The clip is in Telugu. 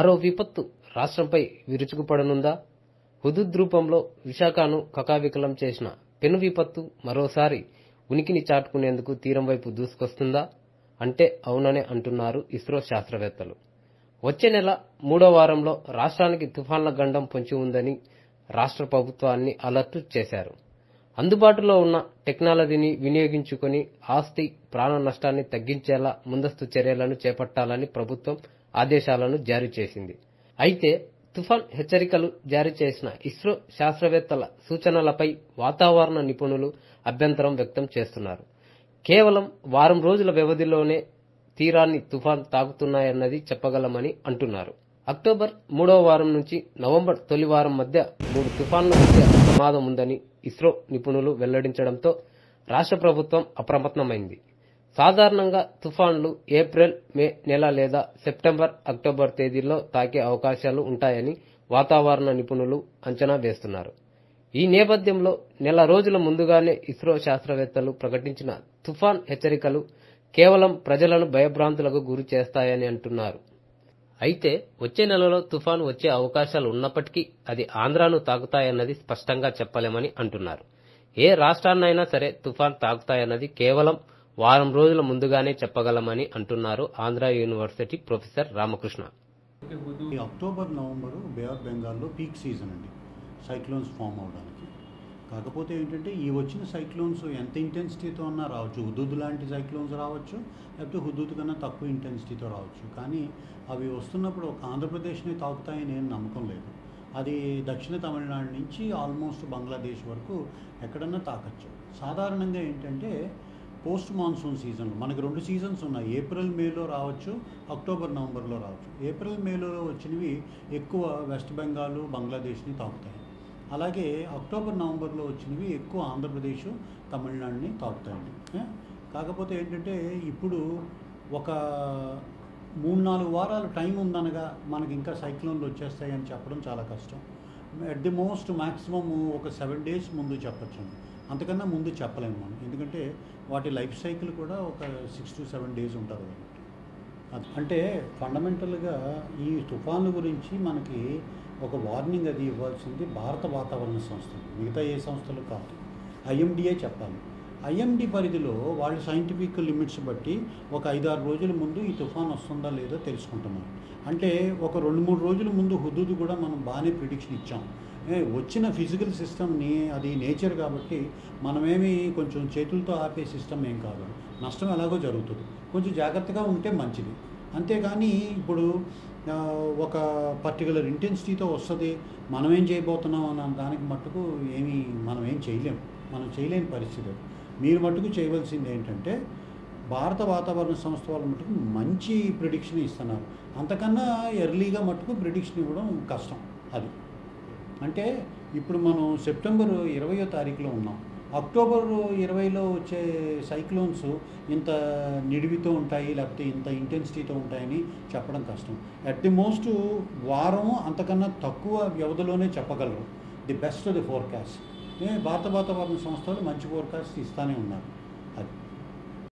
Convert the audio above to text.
మరో విపత్తు రాష్ట్రంపై విరుచుకుపడనుందా హుదూద్ రూపంలో విశాఖను కకావికలం చేసిన పెను విపత్తు మరోసారి ఉనికిని చాటుకునేందుకు తీరం వైపు దూసుకొస్తుందా అంటే అవుననే అంటున్నారు ఇస్రో శాస్త్రవేత్తలు వచ్చే నెల మూడో వారంలో రాష్ట్రానికి తుఫాన్ల గండం పొంచి ఉందని రాష్ట్ర ప్రభుత్వాన్ని అలర్ట్ చేశారు అందుబాటులో ఉన్న టెక్నాలజీని వినియోగించుకొని ఆస్తి ప్రాణ నష్టాన్ని తగ్గించేలా ముందస్తు చర్యలను చేపట్టాలని ప్రభుత్వం ఆదేశాలను జారీ చేసింది అయితే తుఫాన్ హెచ్చరికలు జారీ చేసిన ఇస్రో శాస్త్రవేత్తల సూచనలపై వాతావరణ నిపుణులు అభ్యంతరం వ్యక్తం చేస్తున్నారు కేవలం వారం రోజుల వ్యవధిలోనే తీరాన్ని తుఫాన్ తాకుతున్నాయన్నది చెప్పగలమని అంటున్నారు అక్టోబర్ మూడవ వారం నుంచి నవంబర్ తొలి వారం మధ్య మూడు తుఫాన్ల మధ్య ప్రమాదం ఉందని ఇస్రో నిపుణులు వెల్లడించడంతో రాష్ట్ర ప్రభుత్వం అప్రమత్తమైంది సాధారణంగా తుఫాన్లు ఏప్రిల్ మే నెల లేదా సెప్టెంబర్ అక్టోబర్ తేదీల్లో తాకే అవకాశాలు ఉంటాయని వాతావరణ నిపుణులు అంచనా వేస్తున్నారు ఈ నేపథ్యంలో నెల రోజుల ముందుగానే ఇస్రో శాస్త్రవేత్తలు ప్రకటించిన తుఫాన్ హెచ్చరికలు కేవలం ప్రజలను భయభ్రాంతులకు గురి చేస్తాయని అంటున్నారు అయితే వచ్చే నెలలో తుఫాన్ వచ్చే అవకాశాలు ఉన్నప్పటికీ అది ఆంధ్రాను తాకుతాయన్నది స్పష్టంగా చెప్పలేమని అంటున్నారు ఏ రాష్ట్రాన్నైనా సరే తుఫాన్ తాకుతాయన్నది కేవలం వారం రోజుల ముందుగానే చెప్పగలమని అంటున్నారు ఆంధ్ర యూనివర్సిటీ ప్రొఫెసర్ రామకృష్ణ ఈ అక్టోబర్ నవంబరు బే ఆఫ్ బెంగాల్లో పీక్ సీజన్ అండి సైక్లోన్స్ ఫామ్ అవడానికి కాకపోతే ఏంటంటే ఈ వచ్చిన సైక్లోన్స్ ఎంత ఇంటెన్సిటీతో అన్నా రావచ్చు హుదూద్ లాంటి సైక్లోన్స్ రావచ్చు లేకపోతే హుదూద్ కన్నా తక్కువ ఇంటెన్సిటీతో రావచ్చు కానీ అవి వస్తున్నప్పుడు ఒక ఆంధ్రప్రదేశ్ని తాకుతాయని నేను నమ్మకం లేదు అది దక్షిణ తమిళనాడు నుంచి ఆల్మోస్ట్ బంగ్లాదేశ్ వరకు ఎక్కడన్నా తాకచ్చు సాధారణంగా ఏంటంటే పోస్ట్ మాన్సూన్ సీజన్లో మనకి రెండు సీజన్స్ ఉన్నాయి ఏప్రిల్ మేలో రావచ్చు అక్టోబర్ నవంబర్లో రావచ్చు ఏప్రిల్ మేలో వచ్చినవి ఎక్కువ వెస్ట్ బెంగాల్ బంగ్లాదేశ్ని తాకుతాయి అలాగే అక్టోబర్ నవంబర్లో వచ్చినవి ఎక్కువ ఆంధ్రప్రదేశ్ తమిళనాడుని తాకుతాయండి ఏ? కాకపోతే ఏంటంటే ఇప్పుడు ఒక మూడు నాలుగు వారాలు టైం ఉందనగా మనకి ఇంకా సైక్లోన్లు వచ్చేస్తాయని చెప్పడం చాలా కష్టం అట్ ది మోస్ట్ మ్యాక్సిమం ఒక సెవెన్ డేస్ ముందు చెప్పచ్చండి అంతకన్నా ముందు చెప్పలేము మనం ఎందుకంటే వాటి లైఫ్ సైకిల్ కూడా ఒక సిక్స్ టు సెవెన్ డేస్ ఉంటుంది కాబట్టి అది- అంటే ఫండమెంటల్గా ఈ తుఫాన్ల గురించి మనకి ఒక వార్నింగ్ అది ఇవ్వాల్సింది భారత వాతావరణ సంస్థ మిగతా ఏ సంస్థలు కాదు ఐఎండిఏ చెప్పాలి ఐఎండి పరిధిలో వాళ్ళు సైంటిఫిక్ లిమిట్స్ బట్టి ఒక ఐదారు రోజుల ముందు ఈ తుఫాన్ వస్తుందా లేదో తెలుసుకుంటున్నారు అంటే ఒక రెండు మూడు రోజుల ముందు హుదూద్ కూడా మనం బాగానే ప్రిడిక్షన్ ఇచ్చాం ఏ, వచ్చిన ఫిజికల్ సిస్టమ్ని అది నేచర్ కాబట్టి మనమేమి కొంచెం చేతులతో ఆపే సిస్టమ్ ఏం కాదు నష్టం ఎలాగో జరుగుతుంది కొంచెం జాగ్రత్తగా ఉంటే మంచిది అంతేగాని ఇప్పుడు ఆ, ఒక పర్టికులర్ ఇంటెన్సిటీతో వస్తుంది మనం ఏం చేయబోతున్నాం అన్న దానికి మట్టుకు ఏమీ మనం ఏం చేయలేం మనం చేయలేని పరిస్థితి అది. మీరు మట్టుకు చేయవలసింది ఏంటంటే భారత వాతావరణ సంస్థ వాళ్ళు మటుకు మంచి ప్రిడిక్షన్ ఇస్తున్నారు అంతకన్నా ఎర్లీగా మట్టుకు ప్రిడిక్షన్ ఇవ్వడం కష్టం అది అంటే ఇప్పుడు మనం సెప్టెంబర్ ఇరవయో తారీఖులో ఉన్నాం అక్టోబర్ ఇరవైలో వచ్చే సైక్లోన్స్ ఇంత నిడివితో ఉంటాయి లేకపోతే ఇంత ఇంటెన్సిటీతో ఉంటాయని చెప్పడం కష్టం అట్ ది మోస్ట్ వారం అంతకన్నా తక్కువ వ్యవధిలోనే చెప్పగలరు ది బెస్ట్ ది ఫోర్కాస్ట్ భారత వాతావరణ సంస్థలు మంచి ఫోర్కాస్ట్ ఇస్తూనే ఉన్నారు